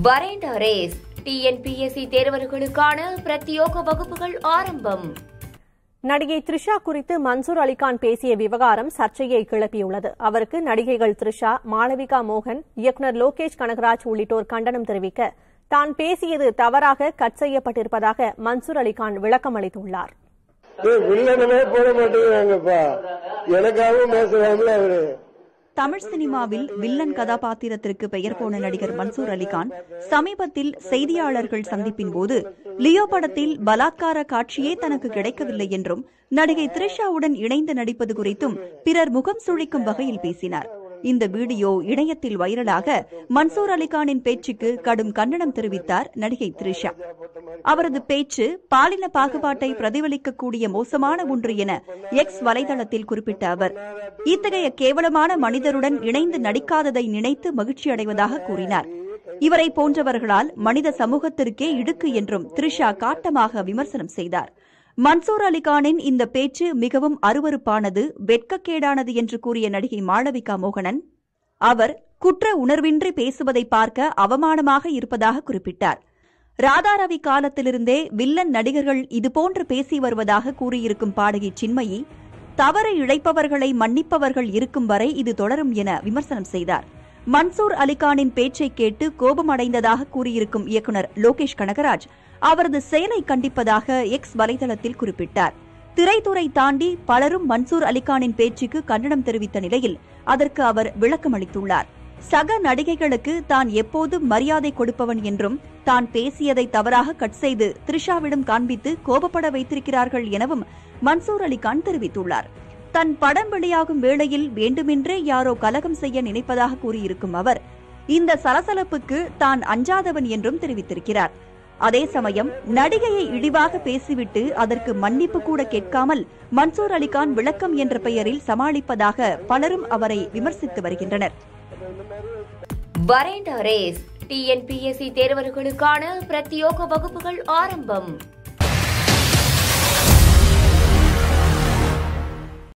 வரேண்ட race TNPSC தேர்வர்களுக்கான பிரத்யோக வகுப்புகள் ஆரம்பம் நடிகை த்ரிஷா குறித்து மன்சூர் அலிகான் பேசிய விவகாரம் சர்ச்சையை கிளப்பியுள்ளது அவருக்கு நடிகைகள் த்ரிஷா மாளவிகா மோகன் இயக்குநர் லோகேஷ் கனகராஜ் உள்ளிட்டோர் கண்டனம் தெரிவிக்க தான் பேசியது தவறாக கட் செய்யப்பட்டிருப்பதாக மன்சூர் அலிகான் விளக்கம் அளித்துள்ளார் ஏய், வில்லனமே போட மாட்டேங்கிறாங்கப்பா எனக்காகவும் பேசுறாங்களே அவரு தமிழ் சினிமாவில் வில்லன் கதாபாத்திரத்திற்கு பெயர் போன நடிகர் மன்சூர் அலிகான் சமீபத்தில் செய்தியாளர்கள் சந்திப்பின் போது லியோ படத்தில் பலாத்கார காட்சியே தனக்கு கிடைக்கவில்லை என்றும் நடிகை த்ரிஷாவுடன் இணைந்து நடிப்பது குறித்தும் பிறர் முகம் சுழிக்கும் வகையில் பேசினார் இந்த வீடியோ இணையத்தில் வைரலாக மன்சூர் அலிகானின் பேச்சுக்கு கடும் கண்டனம் தெரிவித்தார் நடிகை த்ரிஷா அவரது பேச்சு பாலின பாகுபாட்டை பிரதிபலிக்கக்கூடிய மோசமான ஒன்று என எக்ஸ் வலைதளத்தில் குறிப்பிட்ட அவர் இத்தகைய கேவலமான மனிதருடன் இணைந்து நடிக்காததை நினைத்து மகிழ்ச்சி அடைவதாக கூறினார் இவரை போன்றவர்களால் மனித சமூகத்திற்கே இடுக்கு என்றும் த்ரிஷா காட்டமாக விமர்சனம் செய்தார் மன்சூர் அலிகானின் இந்த பேச்சு மிகவும் அருவருப்பானது வெட்கக்கேடானது என்று கூறிய நடிகை மாளவிகா மோகனன் அவர் குற்ற உணர்வின்றி பேசுவதை பார்க்க அவமானமாக இருப்பதாக குறிப்பிட்டார் ராதாரவி காலத்திலிருந்தே வில்லன் நடிகர்கள் இதுபோன்று பேசி வருவதாக கூறியிருக்கும் பாடகி சின்மயி தவறு இழைப்பவர்களை மன்னிப்பவர்கள் இருக்கும் வரை இது தொடரும் என விமர்சனம் செய்தார் மன்சூர் அலிகானின் பேச்சை கேட்டு கோபமடைந்ததாக கூறியிருக்கும் இயக்குநர் லோகேஷ் கனகராஜ் அவரது செயலை கண்டிப்பதாக எக்ஸ் வலைதளத்தில் குறிப்பிட்டார் திரைத்துறை தாண்டி பலரும் மன்சூர் அலிகானின் பேச்சுக்கு கண்டனம் தெரிவித்த நிலையில் அதற்கு அவர் விளக்கம் அளித்துள்ளார் சக நடிகைகளுக்கு தான் எப்போதும் மரியாதை கொடுப்பவன் என்றும் தான் பேசியதை தவறாக கட் செய்து த்ரிஷாவிடம் காண்பித்து கோபப்பட வைத்திருக்கிறார்கள் எனவும் மன்சூர் அலிகான் தெரிவித்துள்ளார் தன் படம் வெளியாகும் வேளையில் வேண்டுமென்றே யாரோ கலகம் செய்ய நினைப்பதாக கூறியிருக்கும் அவர் இந்த சலசலப்புக்கு தான் அஞ்சாதவன் என்றும் தெரிவித்திருக்கிறார் அதே சமயம் நடிகையை இழிவாக பேசிவிட்டு அதற்கு மன்னிப்பு கூட கேட்காமல் மன்சூர் அலிகான் விளக்கம் என்ற பெயரில் சமாளிப்பதாக பலரும் அவரை விமர்சித்து வருகின்றனர் வரேண்ட ரேஸ் டிஎன்பிஎஸ்சி தேர்வர்களுக்கான பிரத்யோக வகுப்புகள் ஆரம்பம்